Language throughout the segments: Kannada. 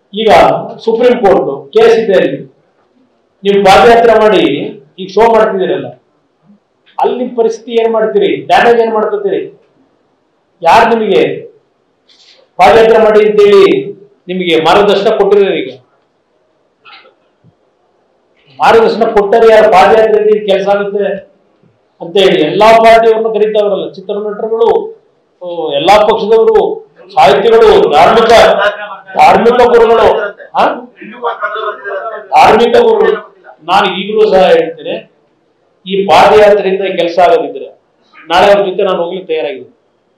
ಈಗ ಸುಪ್ರೀಂ ಕೋರ್ಟ್ ಕೇಸ್ ಇದೆ ಅಲ್ಲಿ ನೀವು ಪಾದಯಾತ್ರೆ ಮಾಡಿ ಈಗ ಶೋ ಮಾಡ್ತಿದ್ದೀರಲ್ಲ ಅಲ್ಲಿ ನಿಮ್ ಪರಿಸ್ಥಿತಿ ಏನ್ ಮಾಡ್ತೀರಿ ಡ್ಯಾಮೇಜ್ ಏನ್ ಮಾಡ್ಕೊತೀರಿ ಯಾರು ನಿಮಗೆ ಪಾದಯಾತ್ರೆ ಮಾಡಿ ಅಂತೇಳಿ ನಿಮಗೆ ಮಾರ್ಗದರ್ಶನ ಕೊಟ್ಟಿದ್ದಾರೆ ಈಗ ಮಾರ್ಗದರ್ಶನ ಕೊಟ್ಟರೆ ಯಾರು ಪಾದಯಾತ್ರೆ ಕೆಲಸ ಆಗುತ್ತೆ ಅಂತ ಹೇಳಿ ಎಲ್ಲಾ ಪಾರ್ಟಿಯವ್ರನ್ನು ಕರೀತಾವ್ರಲ್ಲ ಚಿತ್ರನಟರುಗಳು ಆ, ಎಲ್ಲಾ ಪಕ್ಷದವರು ಸಾಹಿತಿಗಳು ಧಾರ್ಮಿಕ ಧಾರ್ಮಿಕ ಗುರುಗಳು ಹಾ ಧಾರ್ಮಿಕ ಗುರುಗಳು ನಾನು ಈಗಲೂ ಸಹ ಹೇಳ್ತೇನೆ ಈ ಪಾದಯಾತ್ರೆಯಿಂದ ಕೆಲಸ ಆಗದಿದ್ರೆ ನಾಳೆ ಅವ್ರ ಜೊತೆ ನಾನು ಹೋಗ್ಲಿಕ್ಕೆ ತಯಾರಾಗಿದ್ದೀನಿ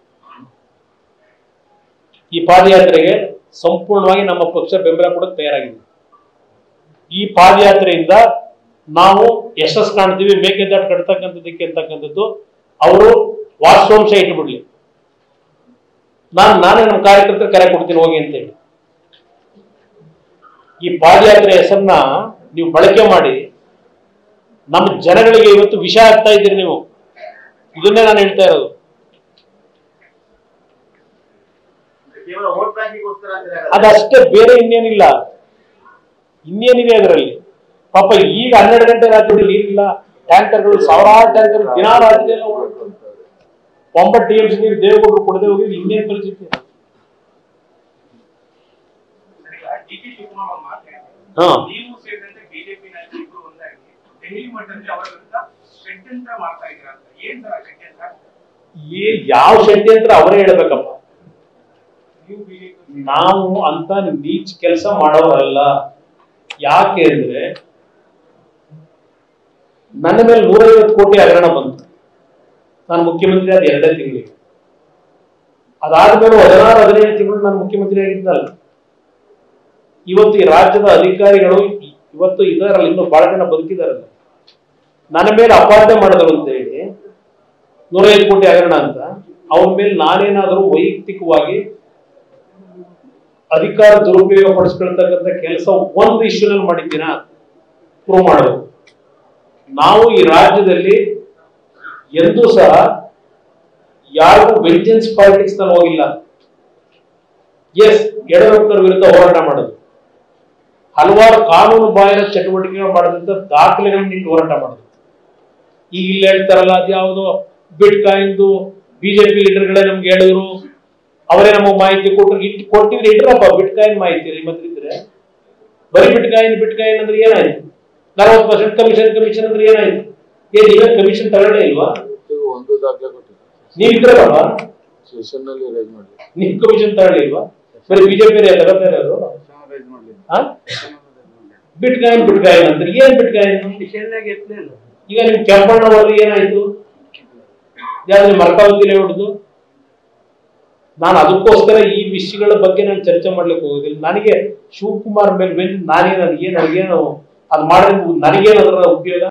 ಈ ಪಾದಯಾತ್ರೆಗೆ ಸಂಪೂರ್ಣವಾಗಿ ನಮ್ಮ ಪಕ್ಷ ಬೆಂಬಲ ಕೊಡಕ್ಕೆ ತಯಾರಾಗಿದೆ ಈ ಪಾದಯಾತ್ರೆಯಿಂದ ನಾವು ಯಶಸ್ ಕಾಣ್ತೀವಿ ಮೇಕೆದಾಟು ಕಟ್ತಕ್ಕಂಥದ್ದಕ್ಕೆ ಅಂತಕ್ಕಂಥದ್ದು ಅವರು ವಾಸ್ತವಾಂಶ ಇಟ್ಬಿಡ್ಲಿ ನಾನು ನಾನೇ ನಮ್ಮ ಕಾರ್ಯಕರ್ತರು ಕರೆ ಕೊಡ್ತೀನಿ ಹೋಗಿ ಅಂತೇಳಿ ಈ ಪಾದಯಾತ್ರೆ ಹೆಸರನ್ನ ನೀವು ಬಳಕೆ ಮಾಡಿ ನಮ್ಮ ಜನಗಳಿಗೆ ಇವತ್ತು ವಿಷ ಆಗ್ತಾ ಇದ್ದೀರಿ ನೀವು ಇದನ್ನೇ ನಾನು ಹೇಳ್ತಾ ಇರೋದು ಕೇವಲ ವೋಟ್ ಬ್ಯಾಂಕಿಗೋಸ್ಕರ ಅಂತ ಹೇಳಲ್ಲ. ಅದಷ್ಟೇ ಬೇರೆ ಇನ್ನೇನಿಲ್ಲ ಇನ್ನೇನಿದೆ ಅದರಲ್ಲಿ ಪಾಪ ಈಗ ಹನ್ನೆರಡು ಗಂಟೆ ರಾತ್ರಿ ನೀರಿಲ್ಲ ಟ್ಯಾಂಕರ್ಗಳು ಸಾವಿರಾರು ಟ್ಯಾಂಕರ್ ದಿನ ರಾತ್ರಿ ಎಲ್ಲ ಓಡಾಡ್ತಾರೆ. ಒಂಬತ್ತು ಟಿ ಎಂ ಸಿ ನೀರು ದೇವೇಗೌಡರು ಕೊಡದೆ ಹೋಗಿ ಇನ್ನೇನು ಪರಿಸ್ಥಿತಿ ಡಿ ಕೆ ಶಿವಕುಮಾರ್ ಅವ್ರು ಮಾತಾಡಿದ್ರು ಹಾ ನೀವು ಸೇರಿದಂತೆ ಬಿಜೆಪಿ ನಾಯಕರು ಒಂದಾಗಿ ದೆಹಲಿ ಮಟ್ಟದಲ್ಲಿ ಅವರ ವಿರುದ್ಧ ಷಡ್ಯಂತ್ರ ಮಾಡ್ತಾ ಇದ್ದೀರಾ ಅಂತ ಏನ್ ತರ ಷಡ್ಯಂತ್ರ ಈ ಯಾವ ಷಡ್ಯಂತ್ರ ಅವರೇ ಹೇಳ್ಬೇಕಪ್ಪ ನೀವು ಬಿಜೆಪಿ ನಾವು ಅಂತ ನೀಚ್ ಕೆಲಸ ಮಾಡೋರಲ್ಲ ಯಾಕೆ ಅಂದ್ರೆ ನನ್ನ ಮೇಲೆ ನೂರೈವತ್ತು ಕೋಟಿ ಹಗರಣ ಬಂತು ನಾನು ಮುಖ್ಯಮಂತ್ರಿ ಆದ ಎರಡೇ ತಿಂಗಳಿಗೆ ಅದಾದ್ಮೇಲೆ ಹದಿನಾರು ಹದಿನೈದು ತಿಂಗಳು ನಾನು ಮುಖ್ಯಮಂತ್ರಿ ಆಗಿದ್ದಲ್ಲ ಇವತ್ತು ಈ ರಾಜ್ಯದ ಅಧಿಕಾರಿಗಳು ಇ- ಇವತ್ತು ಇದಾರಲ್ಲ ಇನ್ನು ಬಹಳ ಜನ ಬದುಕಿದಾರಲ್ಲ ನನ್ನ ಮೇಲೆ ಅಪಾರ್ಥ ಮಾಡಿದ್ರು ಅಂತ ಹೇಳಿ ನೂರೈದು ಕೋಟಿ ಹಗರಣ ಅಂತ ಅವನ ಮೇಲೆ ನಾನೇನಾದರೂ ವೈಯಕ್ತಿಕವಾಗಿ ಅಧಿಕಾರ ದುರುಪಯೋಗ ಪಡಿಸ್ಕೊಳ್ತಕ್ಕಂಥ ಕೆಲಸ ಒಂದು ಇಶ್ಯೂನಲ್ಲಿ ಮಾಡಿದ್ದೀನ ಪ್ರೂವ್ ಮಾಡಬೇಕು ನಾವು ಈ ರಾಜ್ಯದಲ್ಲಿ ಎಂದೂ ಸಹ ಯಾರಿಗೂ ವೆಂಜನ್ಸ್ ಪಾಲಿಟಿಕ್ಸ್ ನಲ್ಲಿ ಹೋಗಿಲ್ಲ ಎಸ್ ಯಡಿಯೂರಪ್ಪನವರ ವಿರುದ್ಧ ಹೋರಾಟ ಮಾಡೋದು ಹಲವಾರು ಕಾನೂನು ಬಾಹಿರ ಚಟುವಟಿಕೆಗಳು ಮಾಡಿದಂತ ದಾಖಲೆಗಳನ್ನ ಇಟ್ಟು ಹೋರಾಟ ಮಾಡೋದು ಈಗ ಇಲ್ಲಿ ಹೇಳ್ತಾರಲ್ಲ ಅದ್ಯಾವುದೋ ಬಿಟ್ ಕಾಯಿಂದು ಬಿಜೆಪಿ ಲೀಡರ್ಗಳೇ ನಮ್ಗೆ ಹೇಳಿದ್ರು ಅವರೇ ನಮಗೆ ಮಾಹಿತಿ ಕೊಟ್ಟರು ಇಟ್ಟು ಕೊಟ್ಟಿದ್ರೆ ಇಟ್ರಪ್ಪ ಬಿಟ್ ಕಾಯಿನ್ ಮಾಹಿತಿ ನಿಮ್ಮ ಹತ್ರ ಇದ್ರೆ ಬರೀ ಬಿಟ್ ಕಾಯಿನ್ ಬಿಟ್ ಕಾಯಿನ್ ಅಂದ್ರೆ ಏನಾಯ್ತು ನಲವತ್ತು ಪರ್ಸೆಂಟ್ ಕಮಿಷನ್ ಕಮಿಷನ್ ಅಂದ್ರೆ ಏನಾಯ್ತು ಏನ್ ನೀವೇ ಕಮಿಷನ್ ತಗೊಳ್ಳೇ ಇಲ್ವಾ ಇದು ಒಂದು ದಾಖಲೆ ಕೊಟ್ಟಿದ್ದಾರೆ ನೀವ್ ಇದ್ರಲ್ಲಪ್ಪ ಸೆಷನ್ ನಲ್ಲಿ ರೈಸ್ ಮಾಡಿ ನೀವ್ ಕಮಿಷನ್ ತಗೊಳ್ಳಿಲ್ವಾ ಬರೀ ಬಿಜೆಪಿ ತಗೋತಾ ಇರೋದು ರೈಸ್ ಮಾಡಲಿ ಹಾ ಬಿಟ್ ಕಾಯಿನ್ ಬಿಟ್ ಕಾಯಿನ್ ಅಂದ್ರೆ ಏನ್ ಬಿಟ್ ಕಾಯಿನ್ ಈಗ ನಿಮ್ ಕೆಂಪಣ್ಣ ಅವರು ಏನಾಯ್ತು ಯಾವ್ದು ಮರ್ಕಾವತಿಲೇ ಹೊಡೆದು ನಾನು ಅದಕ್ಕೋಸ್ಕರ ಈ ವಿಷಯಗಳ ಬಗ್ಗೆ ನಾನು ಚರ್ಚೆ ಮಾಡ್ಲಿಕ್ಕೆ ಹೋಗೋದಿಲ್ಲ ನನಗೆ ಶಿವಕುಮಾರ್ ಮೇಲೆ ಮೇಲೆ ನಾನೇ ನನಗೆ ನನಗೇನು ಅದು ಮಾಡಿದ್ರೆ ನನಗೇನು ಅದರ ಉಪಯೋಗ